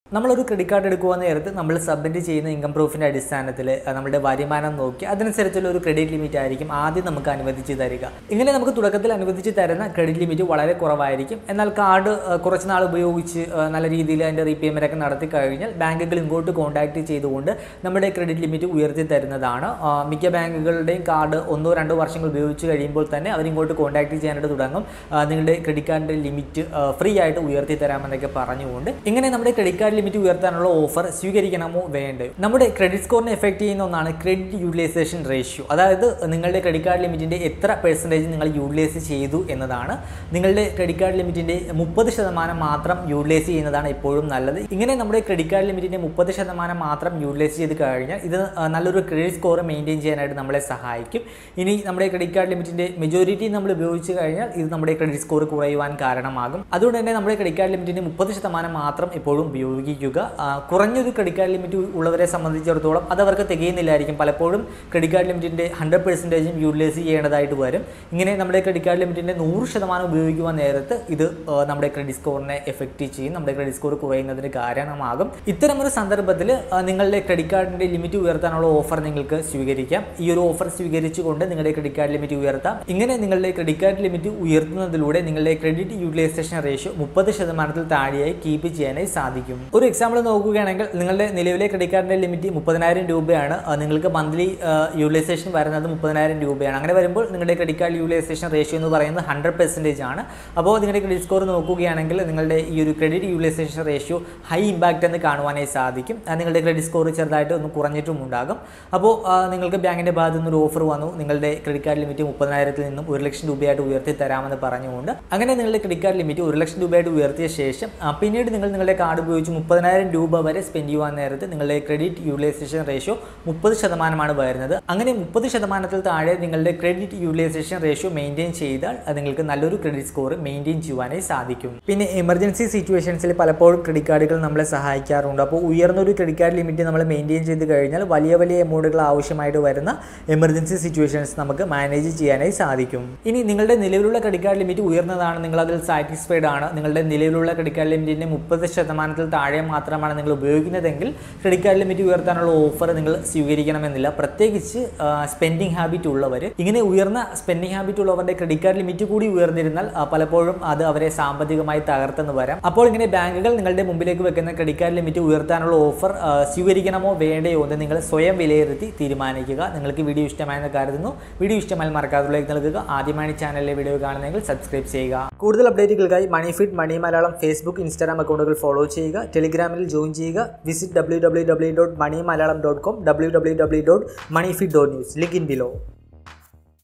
നമ്മളൊരു credit card എടുക്കുക നേരത്ത് നമ്മൾ സബ്മിറ്റ് ചെയ്യുന്ന ഇൻകം പ്രൂഫിൻ്റെ അടിസ്ഥാനത്തിൽ അഹ് നമ്മുടെ വരുമാനം നോക്കി അതനുസരിച്ചുള്ള ഒരു ക്രെഡിറ്റ് ലിമിറ്റ് ആയിരിക്കും ആദ്യം നമുക്ക് അനുവദിച്ച് തരിക ഇങ്ങനെ നമുക്ക് തുടക്കത്തിൽ അനുവദിച്ച് തരുന്ന ക്രെഡിറ്റ് ലിമിറ്റ് വളരെ കുറവായിരിക്കും എന്നാൽ കാർഡ് അഹ് കുറച്ച് നാൾ ഉപയോഗിച്ച് അഹ് നല്ല രീതിയിൽ അതിൻ്റെ റീപേയ്മെൻ്റ് ഒക്കെ നടത്തി കഴിഞ്ഞാൽ ബാങ്കുകൾ ഇങ്ങോട്ട് കോൺടാക്ട് ചെയ്തുകൊണ്ട് നമ്മുടെ ക്രെഡിറ്റ് ലിമിറ്റ് ഉയർത്തി തരുന്നതാണ് ആഹ് മിക്ക ബാങ്കുകളുടെയും കാർഡ് ഒന്നോ രണ്ടോ വർഷങ്ങൾ ഉപയോഗിച്ച് കഴിയുമ്പോൾ തന്നെ അവരിങ്ങോട്ട് കോൺടാക്ട് ചെയ്യാനായിട്ട് തുടങ്ങും ആഹ് നിങ്ങളുടെ ക്രെഡിറ്റ് കാർഡിൻ്റെ ലിമിറ്റ് ഫ്രീ ആയിട്ട് ഉയർത്തി തരാമെന്നൊക്കെ പറഞ്ഞുകൊണ്ട് ഇങ്ങനെ നമ്മുടെ ക്രെഡിറ്റ് കാർഡ് ലിമിറ്റ് ഉയർത്താനുള്ള ഓഫർ സ്വീകരിക്കണമോ വേണ്ടയോ നമ്മുടെ ക്രെഡിറ്റ് സ്കോറിനെ എഫക്ട് ചെയ്യുന്ന ഒന്നാണ് ക്രെഡിറ്റ് യൂട്ടിലൈസേഷൻ റേഷ്യോ അതായത് നിങ്ങളുടെ ക്രെഡിറ്റ് കാർഡ് ലിമിറ്റിൻ്റെ എത്ര പെർസെൻറ്റേജ് നിങ്ങൾ യൂട്ടിലൈസ് ചെയ്തു എന്നതാണ് നിങ്ങളുടെ ക്രെഡിറ്റ് കാർഡ് ലിമിറ്റിൻ്റെ മുപ്പത് ശതമാനം മാത്രം യൂട്ടിലൈസ് ചെയ്യുന്നതാണ് എപ്പോഴും നല്ലത് ഇങ്ങനെ നമ്മുടെ ക്രെഡിറ്റ് കാർഡ് ലിമിറ്റിൻ്റെ മുപ്പത് ശതമാനം മാത്രം യൂട്ടിലൈസ് ചെയ്ത് കഴിഞ്ഞാൽ ഇത് ആ, നല്ലൊരു ക്രെഡിറ്റ് സ്കോർ മെയിൻറ്റെയിൻ ചെയ്യാനായിട്ട് നമ്മളെ സഹായിക്കും ഇനി നമ്മുടെ ക്രെഡിറ്റ് കാർഡ് ലിമിറ്റിൻ്റെ മെജോറിറ്റി നമ്മൾ ഉപയോഗിച്ച് കഴിഞ്ഞാൽ ഇത് നമ്മുടെ ക്രെഡിറ്റ് സ്കോർ കുറയുവാൻ കാരണമാകും അതുകൊണ്ട് തന്നെ നമ്മുടെ ക്രെഡിറ്റ് കാർഡ് ലിമിറ്റിൻ്റെ മുപ്പത് ശതമാനം മാത്രം എപ്പോഴും ഉപയോഗിക്കുക ആ, കുറഞ്ഞൊരു ക്രെഡിറ്റ് കാർഡ് ലിമിറ്റ് ഉള്ളവരെ സംബന്ധിച്ചിടത്തോളം അത് അവർക്ക് തികയുന്നില്ലായിരിക്കും പലപ്പോഴും ക്രെഡിറ്റ് കാർഡ് ലിമിറ്റിൻ്റെ ഹൺഡ്രഡ് പെർസെൻറ്റേജും യൂട്ടിലൈസ് ചെയ്യേണ്ടതായിട്ട് വരും ഇങ്ങനെ നമ്മുടെ ക്രെഡിറ്റ് കാർഡ് ലിമിറ്റിൻ്റെ നൂറ് ശതമാനം ഉപയോഗിക്കുവാൻ നേരത്ത് ഇത് ആ, നമ്മുടെ ക്രെഡിറ്റ് സ്കോറിനെ എഫക്റ്റ് ചെയ്യും നമ്മുടെ ക്രെഡിറ്റ് സ്കോർ കുറയുന്നതിന് കാരണമാകും ഇത്തരമൊരു സന്ദർഭത്തിൽ ആ, നിങ്ങളുടെ ക്രെഡിറ്റ് കാർഡിൻ്റെ ലിമിറ്റ് ഉയർത്താനുള്ള ഓഫർ നിങ്ങൾക്ക് സ്വീകരിക്കാം ഈ ഒരു ഓഫർ സ്വീകരിച്ചുകൊണ്ട് നിങ്ങളുടെ ക്രെഡിറ്റ് കാർഡ് ലിമിറ്റ് ഉയർത്താം ഇങ്ങനെ നിങ്ങളുടെ ക്രെഡിറ്റ് കാർഡ് ലിമിറ്റ് ഉയർത്തുന്നതിലൂടെ നിങ്ങളുടെ ക്രെഡിറ്റ് യൂട്ടിലൈസേഷൻ റേഷ്യോ മുപ്പത് ശതമാനത്തിൽ താഴെയായി കീപ്പ് ചെയ്യാനായി സാധിക്കും ഒരു എക്സാമ്പിൾ നോക്കുകയാണെങ്കിൽ നിങ്ങളുടെ നിലവിലെ ക്രെഡിറ്റ് കാർഡിൻ്റെ ലിമിറ്റ് മുപ്പതിനായിരം രൂപയാണ് ആ, നിങ്ങൾക്ക് മന്ത്ലി യൂട്ടിലൈസേഷൻ വരുന്നത് മുപ്പതിനായിരം രൂപയാണ് അങ്ങനെ വരുമ്പോൾ നിങ്ങളുടെ ക്രെഡിറ്റ് കാർഡ് യൂട്ടിലൈസേഷൻ റേഷ്യോ എന്ന് പറയുന്നത് ഹൺഡ്രഡ് പെർസെൻറ്റേജ് ആണ് അപ്പോൾ നിങ്ങളുടെ ക്രെഡിറ്റ് സ്കോർ നോക്കുകയാണെങ്കിൽ നിങ്ങളുടെ ഈ ഒരു credit utilisation ratio high impact എന്ന് കാണുവാനായി സാധിക്കും ആ, നിങ്ങളുടെ ക്രെഡിറ്റ് സ്കോർ ചെറുതായിട്ട് ഒന്ന് കുറഞ്ഞിട്ടും ഉണ്ടാകും അപ്പോൾ ആ, നിങ്ങൾക്ക് ബാങ്കിൻ്റെ ഭാഗത്തു നിന്ന് ഒരു ഓഫർ വന്നു നിങ്ങളുടെ ക്രെഡിറ്റ് കാർഡ് ലിമിറ്റ് മുപ്പതിനായിരത്തിൽ നിന്നും ഒരു ലക്ഷം രൂപയായിട്ട് ഉയർത്തി തരാമെന്ന് പറഞ്ഞുകൊണ്ട് അങ്ങനെ നിങ്ങളുടെ ക്രെഡിറ്റ് കാർഡ് ലിമിറ്റ് ഒരു ലക്ഷം രൂപയായിട്ട് ഉയർത്തിയ ശേഷം ആ, പിന്നീട് നിങ്ങൾ നിങ്ങളുടെ കാർഡ് ഉപയോഗിച്ച് മുപ്പതിനായിരം രൂപ വരെ സ്പെൻഡ് ചെയ്യുവാൻ നേരത്ത് നിങ്ങളുടെ ക്രെഡിറ്റ് യൂട്ടിലൈസേഷൻ റേഷ്യോ മുപ്പത് ശതമാനമാണ് വരുന്നത് അങ്ങനെ മുപ്പത് ശതമാനത്തിൽ താഴെ നിങ്ങളുടെ ക്രെഡിറ്റ് യൂട്ടിലൈസേഷൻ റേഷ്യോ മെയിൻറ്റെയിൻ ചെയ്താൽ അത് നിങ്ങൾക്ക് നല്ലൊരു ക്രെഡിറ്റ് സ്കോർ മെയിൻറ്റെയിൻ ചെയ്യുവാനായി സാധിക്കും പിന്നെ എമർജൻസി സിറ്റുവേഷൻസിൽ പലപ്പോഴും ക്രെഡിറ്റ് കാർഡുകൾ നമ്മളെ സഹായിക്കാറുണ്ട് അപ്പോൾ ഉയർന്നൊരു ക്രെഡിറ്റ് കാർഡ് ലിമിറ്റ് നമ്മൾ മെയിൻറ്റെയിൻ ചെയ്ത് കഴിഞ്ഞാൽ വലിയ വലിയ എമൗണ്ടുകൾ ആവശ്യമായിട്ട് വരുന്ന എമർജൻസി സിറ്റുവേഷൻസ് നമുക്ക് മാനേജ് ചെയ്യാനായി സാധിക്കും ഇനി നിങ്ങളുടെ നിലവിലുള്ള ക്രെഡിറ്റ് കാർഡ് ലിമിറ്റ് ഉയർന്നതാണ് നിങ്ങൾ അതിൽ സാറ്റിസ്ഫൈഡ് ആണ് നിങ്ങളുടെ നിലവിലുള്ള ക്രെഡിറ്റ് കാർഡ് ലിമിറ്റിൻ്റെ മുപ്പത് ശതമാനത്തിൽ താഴെ മാത്രമാണ് നിങ്ങൾ ഉപയോഗിക്കുന്നതെങ്കിൽ ക്രെഡിറ്റ് കാർഡ് ലിമിറ്റ് ഉയർത്താനുള്ള ഓഫർ നിങ്ങൾ സ്വീകരിക്കണമെന്നില്ല പ്രത്യേകിച്ച് സ്പെൻഡിങ് ഹാബിറ്റ് ഉള്ളവർ ഇങ്ങനെ ഉയർന്ന സ്പെൻഡിങ് ഹാബിറ്റ് ഉള്ളവരുടെ ക്രെഡിറ്റ് കാർഡ് ലിമിറ്റ് കൂടി ഉയർന്നിരുന്നാൽ ആ, പലപ്പോഴും അത് അവരെ സാമ്പത്തികമായി തകർത്തെന്ന് വരാം അപ്പോൾ ഇങ്ങനെ ബാങ്കുകൾ നിങ്ങളുടെ മുമ്പിലേക്ക് വെക്കുന്ന ക്രെഡിറ്റ് കാർഡ് ലിമിറ്റ് ഉയർത്താനുള്ള ഓഫർ ആ, സ്വീകരിക്കണമോ വേണ്ടയോ എന്ന് നിങ്ങൾ സ്വയം വിലയിരുത്തി തീരുമാനിക്കുക നിങ്ങൾക്ക് വീഡിയോ ഇഷ്ടമായെന്ന് കരുതുന്നു വീഡിയോ ഇഷ്ടമായി മറക്കാതെ ലൈക്ക് നൽകുക ആദ്യമായി ചാനലിലെ വീഡിയോ കാണുന്നെങ്കിൽ സബ്സ്ക്രൈബ് ചെയ്യുക കൂടുതൽ അപ്ഡേറ്റുകൾക്കായി money fit money Malayalam Facebook Instagram അക്കൗണ്ടുകൾ ഫോളോ ചെയ്യുക ടെലിഗ്രാമിൽ ജോയിൻ ചെയ്യുക visit W W W dot money Malayalam dot com W W W dot money fit dot news link in below